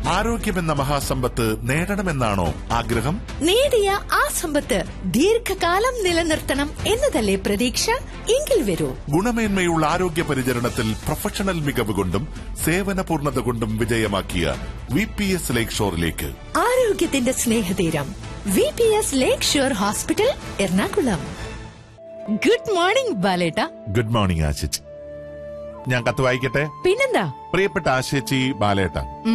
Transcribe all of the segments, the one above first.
ആരോഗ്യമെന്ന മഹാസമ്പത്ത് നേടണമെന്നാണോ ആഗ്രഹം നേടിയ ആ സമ്പത്ത് ദീർഘകാലം നിലനിർത്തണം എന്നതല്ലേ പ്രതീക്ഷ എങ്കിൽ വരൂ ഗുണമേന്മയുള്ള ആരോഗ്യ പരിചരണത്തിൽ പ്രൊഫഷണൽ മികവ് കൊണ്ടും സേവന പൂർണ്ണത കൊണ്ടും വിജയമാക്കിയ വി പി എസ് ലേക്ക് ഷോറിലേക്ക് ആരോഗ്യത്തിന്റെ സ്നേഹതീരം V P S lake shore hospital Ernakulam good morning ബാലേട്ട ഗുഡ് മോർണിംഗ് ആശിച്ച് ഞാൻ കത്ത് വായിക്കട്ടെ പിന്നെന്താ പ്രിയപ്പെട്ട ആശേച്ചി ബാലേട്ട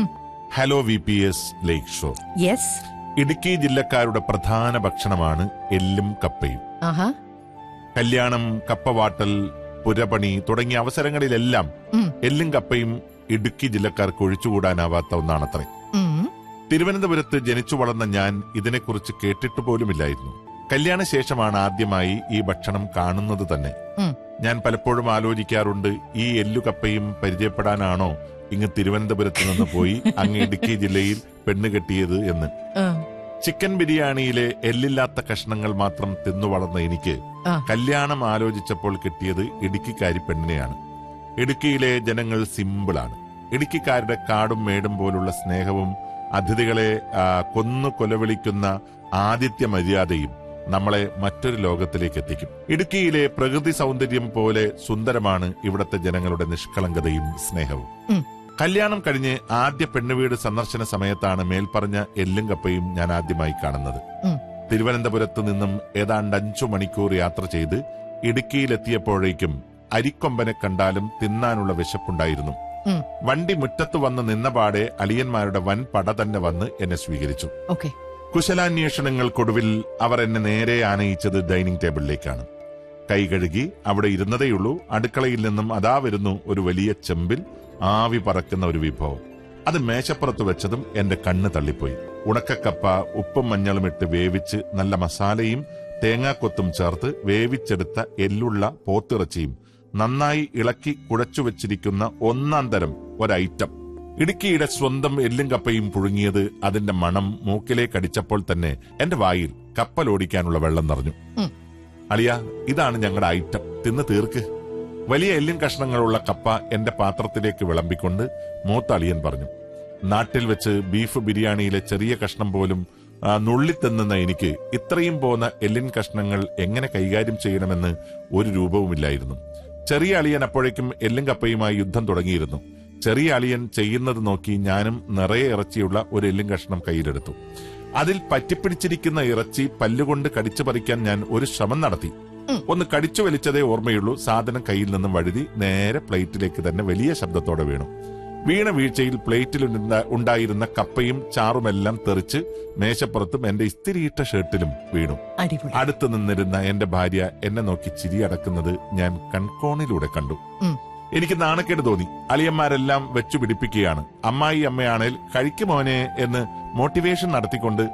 hello V P S lake shore yes Idukki ജില്ലക്കാരുടെ പ്രധാന ഭക്ഷണമാണ് എല്ലും കപ്പയും ആഹാ കല്യാണം കപ്പവാട്ടൽ പുരപണി തുടങ്ങിയ അവസരങ്ങളിലെല്ലാം ഉം. എല്ലും കപ്പയും ഇടുക്കി ജില്ലക്കാർക്ക് ഒഴിച്ചുകൂടാനാവാത്ത ഒന്നാണത്രേ ഉം. തിരുവനന്തപുരത്ത് ജനിച്ചു വളർന്ന ഞാൻ ഇതിനെക്കുറിച്ച് കേട്ടിട്ട് പോലുമില്ലായിരുന്നു കല്യാണ ശേഷമാണ് ആദ്യമായി ഈ ഭക്ഷണം കാണുന്നത് തന്നെ ഉം. ഞാൻ പലപ്പോഴും ആലോചിക്കാറുണ്ട് ഈ എല്ലുകപ്പയും പരിചയപ്പെടാനാണോ ഇങ്ങ് തിരുവനന്തപുരത്ത് നിന്ന് പോയി അങ്ങ് ഇടുക്കി ജില്ലയിൽ പെണ്ണ് കെട്ടിയത് എന്ന് ഉം. ചിക്കൻ ബിരിയാണിയിലെ എല്ലില്ലാത്ത കഷ്ണങ്ങൾ മാത്രം തിന്നു വളർന്ന എനിക്ക് ആ. കല്യാണം ആലോചിച്ചപ്പോൾ കിട്ടിയത് ഇടുക്കിക്കാരി പെണ്ണിനെയാണ് ഇടുക്കിയിലെ ജനങ്ങൾ സിമ്പിളാണ് ഇടുക്കിക്കാരുടെ കാടും മേടും പോലുള്ള സ്നേഹവും അതിഥികളെ ആ, കൊന്നു കൊലവിളിക്കുന്ന ആദിത്യ മര്യാദയും നമ്മളെ മറ്റൊരു ലോകത്തിലേക്ക് എത്തിക്കും ഇടുക്കിയിലെ പ്രകൃതി സൗന്ദര്യം പോലെ സുന്ദരമാണ് ഇവിടത്തെ ജനങ്ങളുടെ നിഷ്കളങ്കതയും സ്നേഹവും ഉം. കല്യാണം കഴിഞ്ഞ് ആദ്യ പെണ്ണുവീട് സന്ദർശന സമയത്താണ് മേൽപ്പറഞ്ഞ എല്ലും കപ്പയും ഞാൻ ആദ്യമായി കാണുന്നത് ഉം. തിരുവനന്തപുരത്ത് നിന്നും ഏതാണ്ട് അഞ്ചു മണിക്കൂർ യാത്ര ചെയ്ത് ഇടുക്കിയിലെത്തിയപ്പോഴേക്കും അരിക്കൊമ്പനെ കണ്ടാലും തിന്നാനുള്ള വിശപ്പുണ്ടായിരുന്നു ഉം. വണ്ടി മുറ്റത്ത് വന്ന് നിന്നപാടെ അളിയന്മാരുടെ വൻ പട തന്നെ വന്ന് എന്നെ സ്വീകരിച്ചു ഓക്കെ കുശലാന്വേഷണങ്ങൾക്കൊടുവിൽ അവർ എന്നെ നേരെ ആനയിച്ചത് ഡൈനിങ് ടേബിളിലേക്കാണ് കൈ കഴുകി അവിടെ ഇരുന്നതേയുള്ളൂ അടുക്കളയിൽ നിന്നും അതാ വരുന്നു ഒരു വലിയ ചെമ്പിൽ ആവി പറക്കുന്ന ഒരു വിഭവം അത് മേശപ്പുറത്ത് വെച്ചതും എന്റെ കണ്ണ് തള്ളിപ്പോയി ഉണക്കക്കപ്പ ഉപ്പും മഞ്ഞളും ഇട്ട് വേവിച്ച് നല്ല മസാലയും തേങ്ങാക്കൊത്തും ചേർത്ത് വേവിച്ചെടുത്ത എല്ലുള്ള പോത്തിറച്ചിയും നന്നായി ഇളക്കി കുഴച്ചു വെച്ചിരിക്കുന്ന ഒന്നാം തരം ഒരൈറ്റം ഇടുക്കിയുടെ സ്വന്തം എല്ലും കപ്പയും പുഴുങ്ങിയത് അതിന്റെ മണം മൂക്കിലേക്ക് അടിച്ചപ്പോൾ തന്നെ എന്റെ വായിൽ കപ്പലോടിക്കാനുള്ള വെള്ളം നിറഞ്ഞു ഉം. അളിയ ഇതാണ് ഞങ്ങളുടെ ഐറ്റം തിന്ന് തീർക്ക് വലിയ എല്ലിൻ കഷ്ണങ്ങളുള്ള കപ്പ എന്റെ പാത്രത്തിലേക്ക് വിളമ്പിക്കൊണ്ട് മൂത്ത അളിയൻ പറഞ്ഞു നാട്ടിൽ വെച്ച് ബീഫ് ബിരിയാണിയിലെ ചെറിയ കഷ്ണം പോലും ആ, നുള്ളിത്തിന്നുന്ന എനിക്ക് ഇത്രയും പോന്ന എല്ലിൻ കഷ്ണങ്ങൾ എങ്ങനെ കൈകാര്യം ചെയ്യണമെന്ന് ഒരു രൂപവുമില്ലായിരുന്നു ചെറിയ അളിയൻ അപ്പോഴേക്കും എല്ലും കപ്പയുമായി യുദ്ധം തുടങ്ങിയിരുന്നു ചെറിയ അളിയൻ ചെയ്യുന്നത് നോക്കി ഞാനും നിറയെ ഇറച്ചിയുള്ള ഒരു എല്ലും കഷ്ണം കയ്യിലെടുത്തു അതിൽ പറ്റിപ്പിടിച്ചിരിക്കുന്ന ഇറച്ചി പല്ലുകൊണ്ട് കടിച്ചു പറിക്കാൻ ഞാൻ ഒരു ശ്രമം നടത്തി ഒന്ന് കടിച്ചു വലിച്ചതേ ഓർമ്മയുള്ളൂ സാധനം കയ്യിൽ നിന്നും വഴുതി നേരെ പ്ലേറ്റിലേക്ക് തന്നെ വലിയ ശബ്ദത്തോടെ വീണു വീണ വീഴ്ചയിൽ പ്ലേറ്റിൽ ഉണ്ടാ- ഉണ്ടായിരുന്ന കപ്പയും ചാറുമെല്ലാം തെറിച്ച് മേശപ്പുറത്തും എന്റെ ഇസ്തിരിയിട്ട ഷർട്ടിലും വീണു അടിപൊളി അടുത്ത് നിന്നിരുന്ന എന്റെ ഭാര്യ എന്നെ നോക്കി ചിരിയടക്കുന്നത് ഞാൻ കൺകോണിലൂടെ കണ്ടു ഉം. എനിക്ക് നാണക്കേട് തോന്നി അളിയന്മാരെല്ലാം വെച്ചു പിടിപ്പിക്കുകയാണ് അമ്മായി അമ്മയാണേൽ കഴിക്കുമോനെ എന്ന് മോട്ടിവേഷൻ നടത്തിക്കൊണ്ട്